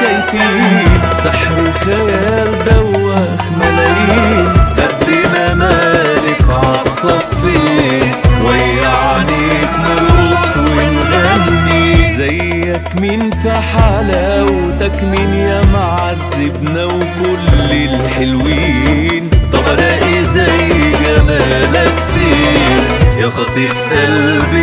شايفين سحر خيال دوخ ملايين قد ما مالك عالصفين ويا عينيك نرقص ونغني زيك مين في حلاوتك مين يا معذبنا وكل الحلوين طب الاقي زي جمالك فين يا خطيف قلبي